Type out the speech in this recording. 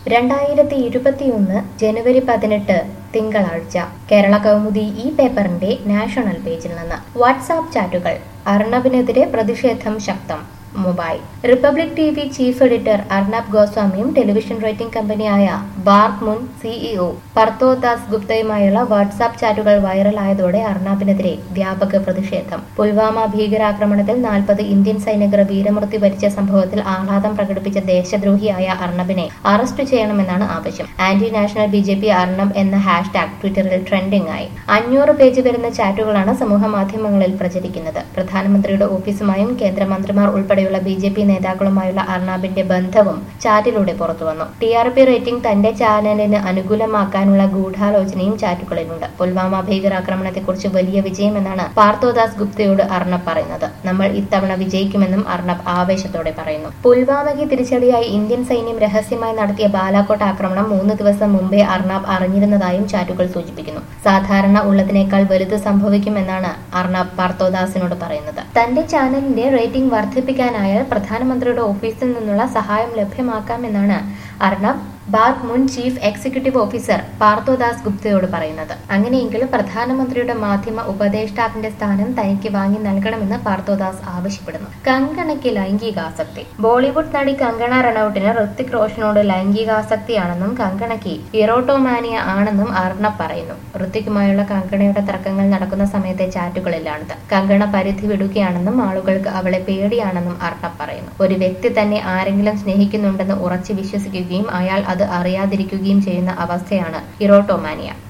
രണ്ടായിരത്തി ഇരുപത്തിയൊന്ന് ജനുവരി പതിനെട്ട് തിങ്കളാഴ്ച കേരള കൗമുദി ഈ പേപ്പറിന്റെ നാഷണൽ പേജിൽ നിന്ന് വാട്സാപ്പ് ചാറ്റുകൾ അർണബിനെതിരെ പ്രതിഷേധം ശക്തം mobile Republic T V chief editor Arnab ഗോസ്വാമിയും ടെലിവിഷൻ റേറ്റിംഗ് കമ്പനിയായ ബാർക്ക് മുൻ സിഇഒ പർത്തോദാസ് ഗുപ്തയുമായുള്ള വാട്സാപ്പ് ചാറ്റുകൾ വൈറലായതോടെ അർണബിനെതിരെ വ്യാപക പ്രതിഷേധം പുൽവാമ ഭീകരാക്രമണത്തിൽ നാൽപ്പത് ഇന്ത്യൻ സൈനികർ വീരമൃത്യു വരിച്ച സംഭവത്തിൽ ആഹ്ലാദം പ്രകടിപ്പിച്ച ദേശദ്രോഹിയായ അർണബിനെ അറസ്റ്റ് ചെയ്യണമെന്നാണ് ആവശ്യം anti national B J P Arnab എന്ന ഹാഷ്ടാഗ് ട്വിറ്ററിൽ ട്രെൻഡിംഗ് ആയി അഞ്ഞൂറ് പേജ് വരുന്ന ചാറ്റുകളാണ് സമൂഹ മാധ്യമങ്ങളിൽ പ്രചരിക്കുന്നത് പ്രധാനമന്ത്രിയുടെ ഓഫീസുമായും കേന്ദ്രമന്ത്രിമാർ ഉൾപ്പെടെയുള്ള ബി ജെ പി നേതാക്കളുമായുള്ള അർണാബിന്റെ ബന്ധവും ചാറ്റിലൂടെ പുറത്തുവന്നു ടി ആർ പി റേറ്റിംഗ് തന്റെ ചാനലിന് അനുകൂലമാക്കാനുള്ള ഗൂഢാലോചനയും ചാറ്റുകളിലുണ്ട് പുൽവാമ ഭീകരാക്രമണത്തെക്കുറിച്ച് വലിയ വിജയമെന്നാണ് പാർത്ഥോദാസ് ഗുപ്തയോട് അർണബ് പറയുന്നത് നമ്മൾ ഇത്തവണ വിജയിക്കുമെന്നും അർണബ് ആവേശത്തോടെ പറയുന്നു പുൽവാമയ്ക്ക് തിരിച്ചടിയായി ഇന്ത്യൻ സൈന്യം രഹസ്യമായി നടത്തിയ ബാലാക്കോട്ട് ആക്രമണം മൂന്ന് ദിവസം മുമ്പേ അർണബ് അറിഞ്ഞിരുന്നതായും ചാറ്റുകൾ സൂചിപ്പിക്കുന്നു സാധാരണ ഉള്ളതിനേക്കാൾ വലുത് സംഭവിക്കുമെന്നാണ് അർണബ് പാർത്ഥോദാസിനോട് പറയുന്നത് തന്റെ ചാനലിന്റെ റേറ്റിംഗ് വർദ്ധിപ്പിക്കാനായാൽ പ്രധാനമന്ത്രിയുടെ ഓഫീസിൽ നിന്നുള്ള സഹായം ലഭ്യമാക്കാമെന്നാണ് അർണബ് ബാർക്ക് മുൻ ചീഫ് എക്സിക്യൂട്ടീവ് ഓഫീസർ പാർത്ഥോദാസ് ഗുപ്തയോട് പറയുന്നത് അങ്ങനെയെങ്കിൽ പ്രധാനമന്ത്രിയുടെ മാധ്യമ ഉപദേഷ്ടാവിന്റെ സ്ഥാനം തനിക്ക് വാങ്ങി നൽകണമെന്ന് പാർത്ഥോദാസ് ആവശ്യപ്പെടുന്നു കങ്കണയ്ക്ക് ലൈംഗികാസക്തി ബോളിവുഡ് നടി കങ്കണ റണൌട്ടിന് ഋത്തിക് റോഷനോട് ലൈംഗികാസക്തിയാണെന്നും കങ്കണയ്ക്ക് ഇറോട്ടോമാനിയ ആണെന്നും അർണബ് പറയുന്നു ഋത്തിക്കുമായുള്ള കങ്കണയുടെ തർക്കങ്ങൾ നടക്കുന്ന സമയത്തെ ചാറ്റുകളിലാണിത് കങ്കണ പരിധി വിടുകയാണെന്നും ആളുകൾക്ക് അവളെ പേടിയാണെന്നും അർണബ് പറയുന്നു ഒരു വ്യക്തി തന്നെ ആരെങ്കിലും സ്നേഹിക്കുന്നുണ്ടെന്ന് ഉറച്ചു വിശ്വസിക്കുകയും അയാൾ അത് അറിയാതിരിക്കുകയും ചെയ്യുന്ന അവസ്ഥയാണ് ഇറോട്ടോമാനിയ